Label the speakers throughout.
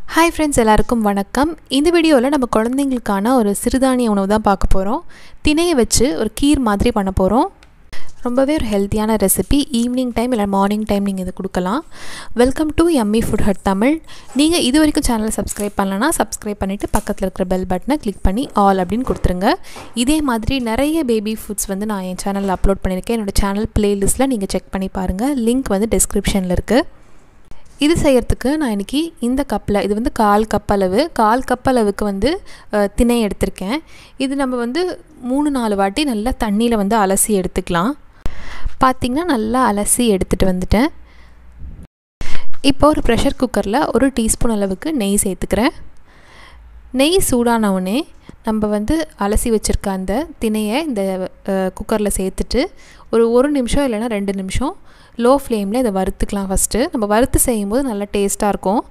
Speaker 1: hi friends எல்லாருக்கும் வணக்கம் இந்த வீடியோவில் நம்ம குழந்தைங்களுக்கான ஒரு சிறுதானிய உணவு தான் பார்க்க போகிறோம் திணையை வச்சு ஒரு கீர் மாதிரி பண்ண போகிறோம் ரொம்பவே ஒரு ஹெல்த்தியான ரெசிபி ஈவினிங் டைம் இல்லை மார்னிங் டைம் நீங்கள் இது கொடுக்கலாம் welcome to Emmy food hut Tamil நீங்கள் இது வரைக்கும் சேனலை சப்ஸ்கிரைப் பண்ணலன்னா சப்ஸ்கிரைப் பண்ணிவிட்டு பக்கத்தில் இருக்கிற பெல் பட்டனை கிளிக் பண்ணி ஆல் அப்படின்னு கொடுத்துருங்க இதே மாதிரி நிறைய பேபி ஃபுட்ஸ் வந்து நான் என் சேனலில் அப்லோட் பண்ணியிருக்கேன் என்னோடய சேனல் ப்ளேலிஸ்ட்டில் நீங்கள் செக் பண்ணி பாருங்கள் லிங்க் வந்து டிஸ்கிரிப்ஷனில் இருக்குது இது செய்கிறதுக்கு நான் இன்றைக்கி இந்த கப்பில் இது வந்து கால் கப் அளவு கால் கப் அளவுக்கு வந்து திணை எடுத்திருக்கேன் இது நம்ம வந்து மூணு நாலு வாட்டி நல்லா தண்ணியில் வந்து அலசி எடுத்துக்கலாம் பார்த்திங்கன்னா நல்லா அலசி எடுத்துகிட்டு வந்துட்டேன் இப்போ ஒரு ப்ரெஷர் குக்கரில் ஒரு டீஸ்பூன் அளவுக்கு நெய் சேர்த்துக்கிறேன் நெய் சூடானவுடனே நம்ம வந்து அலசி வச்சுருக்க அந்த திணையை இந்த குக்கரில் சேர்த்துட்டு ஒரு ஒரு நிமிஷம் இல்லைன்னா ரெண்டு நிமிஷம் லோ ஃப்ளேமில் இதை வறுத்துக்கலாம் ஃபஸ்ட்டு நம்ம வறுத்து செய்யும்போது நல்லா டேஸ்ட்டாக இருக்கும்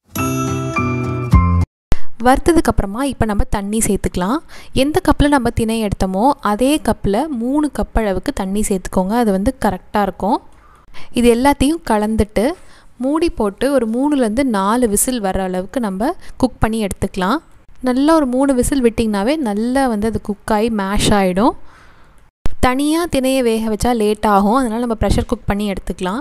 Speaker 1: வறுத்ததுக்கப்புறமா இப்போ நம்ம தண்ணி சேர்த்துக்கலாம் எந்த கப்பில் நம்ம திணை எடுத்தோமோ அதே கப்பில் மூணு கப் அளவுக்கு தண்ணி சேர்த்துக்கோங்க அது வந்து கரெக்டாக இருக்கும் இது எல்லாத்தையும் கலந்துட்டு மூடி போட்டு ஒரு மூணுலேருந்து நாலு விசில் வர அளவுக்கு நம்ம குக் பண்ணி எடுத்துக்கலாம் நல்லா ஒரு மூணு விசில் விட்டிங்கனாவே நல்லா வந்து அது குக் ஆகி மேஷ் ஆகிடும் தனியாக திணையை வேக வச்சா லேட் ஆகும் அதனால் நம்ம ப்ரெஷர் குக் பண்ணி எடுத்துக்கலாம்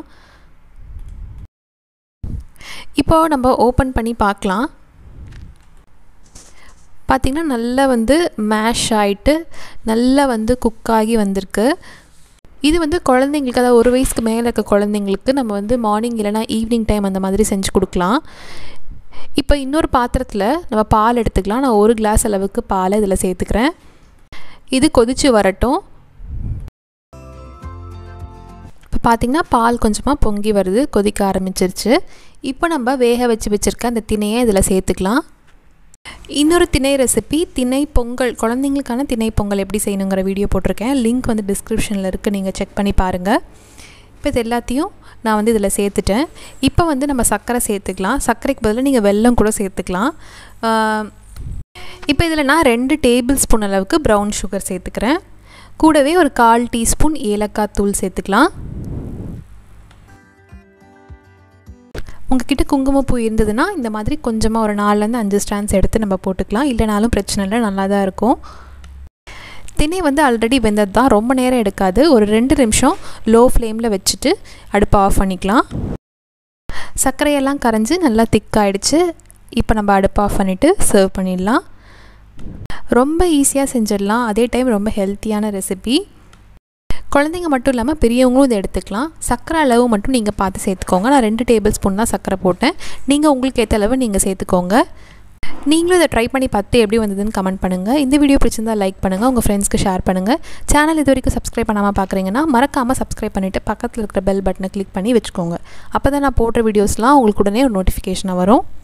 Speaker 1: இப்போது நம்ம ஓப்பன் பண்ணி பார்க்கலாம் பார்த்திங்கன்னா நல்லா வந்து மேஷ் ஆகிட்டு நல்லா வந்து குக் ஆகி வந்திருக்கு இது வந்து குழந்தைங்களுக்கு அதாவது ஒரு வயசுக்கு மேலே இருக்க குழந்தைங்களுக்கு நம்ம வந்து மார்னிங் இல்லைனா ஈவினிங் டைம் அந்த மாதிரி செஞ்சு கொடுக்கலாம் இப்போ இன்னொரு பாத்திரத்தில் நம்ம பால் எடுத்துக்கலாம் நான் ஒரு கிளாஸ் அளவுக்கு பாலை இதில் சேர்த்துக்கிறேன் இது கொதித்து வரட்டும் இப்போ பார்த்திங்கன்னா பால் கொஞ்சமாக பொங்கி வருது கொதிக்க ஆரம்பிச்சிருச்சு இப்போ நம்ம வேக வச்சு வச்சுருக்க அந்த திணையை இதில் சேர்த்துக்கலாம் இன்னொரு திணை ரெசிபி திணை பொங்கல் குழந்தைங்களுக்கான திணை பொங்கல் எப்படி செய்யணுங்கிற வீடியோ போட்டிருக்கேன் லிங்க் வந்து டிஸ்கிரிப்ஷனில் இருக்குது நீங்கள் செக் பண்ணி பாருங்கள் இப்போ இது எல்லாத்தையும் நான் வந்து இதில் சேர்த்துட்டேன் இப்போ வந்து நம்ம சர்க்கரை சேர்த்துக்கலாம் சர்க்கரைக்கு பதிலாக நீங்கள் வெல்லம் கூட சேர்த்துக்கலாம் இப்போ இதில் நான் ரெண்டு டேபிள் ஸ்பூன் அளவுக்கு ப்ரௌன் சுகர் சேர்த்துக்கிறேன் கூடவே ஒரு கால் டீஸ்பூன் ஏலக்காய் தூள் சேர்த்துக்கலாம் உங்ககிட்ட குங்குமப்பூ இருந்ததுன்னா இந்த மாதிரி கொஞ்சமாக ஒரு நாலுலேருந்து அஞ்சு ஸ்டாண்ட்ஸ் எடுத்து நம்ம போட்டுக்கலாம் இல்லைனாலும் பிரச்சனை இல்லை நல்லா தான் இருக்கும் திணை வந்து ஆல்ரெடி வெந்தது தான் ரொம்ப நேரம் எடுக்காது ஒரு ரெண்டு நிமிஷம் லோ ஃப்ளேமில் வச்சுட்டு அடுப்பை ஆஃப் பண்ணிக்கலாம் சர்க்கரையெல்லாம் கரைஞ்சி நல்லா திக்காயிடுச்சு இப்போ நம்ம அடுப்பை ஆஃப் பண்ணிவிட்டு சர்வ் பண்ணிடலாம் ரொம்ப ஈஸியாக செஞ்சிடலாம் அதே டைம் ரொம்ப ஹெல்த்தியான ரெசிபி குழந்தைங்க மட்டும் இல்லாமல் பெரியவங்களும் இதை எடுத்துக்கலாம் சர்க்கரை அளவு மட்டும் நீங்கள் பார்த்து சேர்த்துக்கோங்க நான் ரெண்டு டேபிள் ஸ்பூன் தான் சர்க்கரை போட்டேன் நீங்கள் உங்களுக்கு ஏற்ற அளவு நீங்கள் சேர்த்துக்கோங்க நீங்களும் இதை ட்ரை பண்ணி பார்த்து எப்படி வந்ததுன்னு கமெண்ட் பண்ணுங்கள் இந்த வீடியோ பிடிச்சிருந்தா லைக் பண்ணுங்கள் உங்கள் ஃப்ரெண்ட்ஸ்க்கு ஷேர் பண்ணுங்கள் சேனல் இது வரைக்கும் சப்ஸ்கிரைப் பண்ணாமல் பார்க்குறீங்கன்னா மறக்காமல் சப்ஸ்கிரைப் பண்ணிவிட்டு பக்கத்தில் இருக்கிற பெல் பட்டனை கிளிக் பண்ணி வச்சுக்கோங்க அப்போ தான் நான் போட்ட வீடியோஸ்லாம் உங்களுக்கு உடனே ஒரு நோட்டிஃபிகேஷனாக வரும்